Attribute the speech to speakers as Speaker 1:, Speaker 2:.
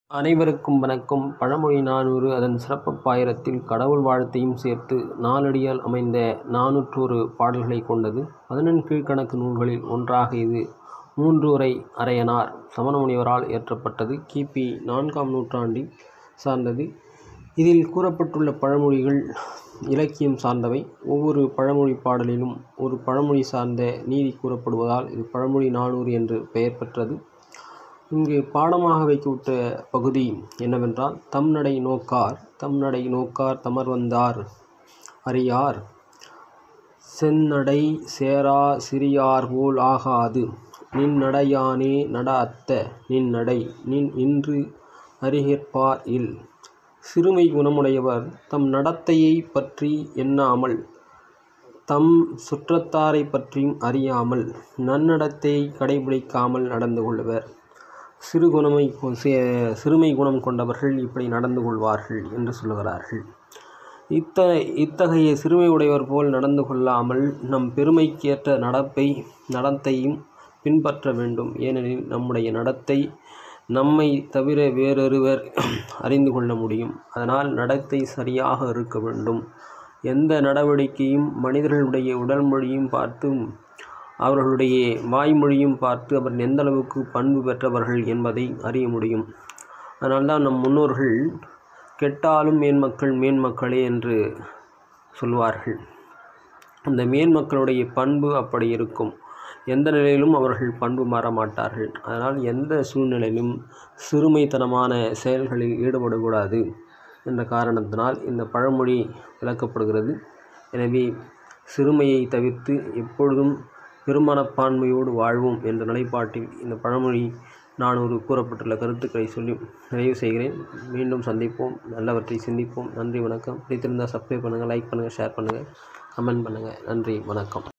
Speaker 1: அனைவருக்கும் வணக்கம் பழமொழி நானூறு அதன் சிறப்பப்பாயிரத்தில் கடவுள் வாழ்த்தையும் சேர்த்து நாலடியால் அமைந்த நானூற்றொரு பாடல்களைக் கொண்டது பதினெண் கீழ்க்கணக்கு நூல்களில் ஒன்றாக இது மூன்றுரை அரையனார் சமண முனிவரால் இயற்றப்பட்டது கிபி நான்காம் நூற்றாண்டில் சார்ந்தது இதில் கூறப்பட்டுள்ள பழமொழிகள் இலக்கியம் சார்ந்தவை ஒவ்வொரு பழமொழி பாடலிலும் ஒரு பழமொழி சார்ந்த நீதி கூறப்படுவதால் இது பழமொழி நானூறு என்று பெயர் பெற்றது இங்கு பாடமாக வைக்கப்பட்ட பகுதி என்னவென்றால் தம் நடை நோக்கார் தம் நடை நோக்கார் தமர் வந்தார் அறியார் செந்நடை சேரா சிறியார் போல் ஆகாது நின் நடையானே நட அத்த நின் நடை நின் இன்று அறிகேற்பார் இல் சிறுமை குணமுடையவர் தம் நடத்தையை பற்றி எண்ணாமல் தம் சுற்றத்தாரை பற்றியும் அறியாமல் நன்னடத்தையை கடைபிடிக்காமல் நடந்து கொள்வர் சிறு குணமை சிறுமை குணம் கொண்டவர்கள் இப்படி நடந்து கொள்வார்கள் என்று சொல்லுகிறார்கள் இத்த இத்தகைய சிறுமை உடையவர் போல் நடந்து கொள்ளாமல் நம் பெருமைக்கேற்ற நடப்பை நடத்தையும் பின்பற்ற வேண்டும் ஏனெனில் நம்முடைய நடத்தை நம்மை தவிர வேறொருவர் அறிந்து கொள்ள முடியும் அதனால் நடத்தை சரியாக இருக்க வேண்டும் எந்த நடவடிக்கையும் மனிதர்களுடைய உடல் மொழியும் பார்த்தும் அவர்களுடைய வாய்மொழியும் பார்த்து அவர் எந்த அளவுக்கு பண்பு பெற்றவர்கள் என்பதை அறிய முடியும் அதனால்தான் நம் முன்னோர்கள் கெட்டாலும் மேன்மக்கள் மேன்மக்களே என்று சொல்வார்கள் அந்த மேன்மக்களுடைய பண்பு அப்படி இருக்கும் எந்த நிலையிலும் அவர்கள் பண்பு மாற மாட்டார்கள் அதனால் எந்த சூழ்நிலையிலும் சிறுமைத்தனமான செயல்களில் ஈடுபடக்கூடாது என்ற காரணத்தினால் இந்த பழமொழி விளக்கப்படுகிறது எனவே சிறுமையை தவிர்த்து எப்பொழுதும் பெருமனப்பான்மையோடு வாழ்வோம் என்ற நிலைப்பாட்டில் இந்த பழமொழி நானூறு கூறப்பட்டுள்ள கருத்துக்களை சொல்லி நிறைவு செய்கிறேன் மீண்டும் சந்திப்போம் நல்லவற்றை சிந்திப்போம் நன்றி வணக்கம் பிடித்திருந்தால் சப்ஸ்கிரைப் பண்ணுங்கள் லைக் பண்ணுங்கள் ஷேர் பண்ணுங்கள் கமெண்ட் பண்ணுங்கள் நன்றி வணக்கம்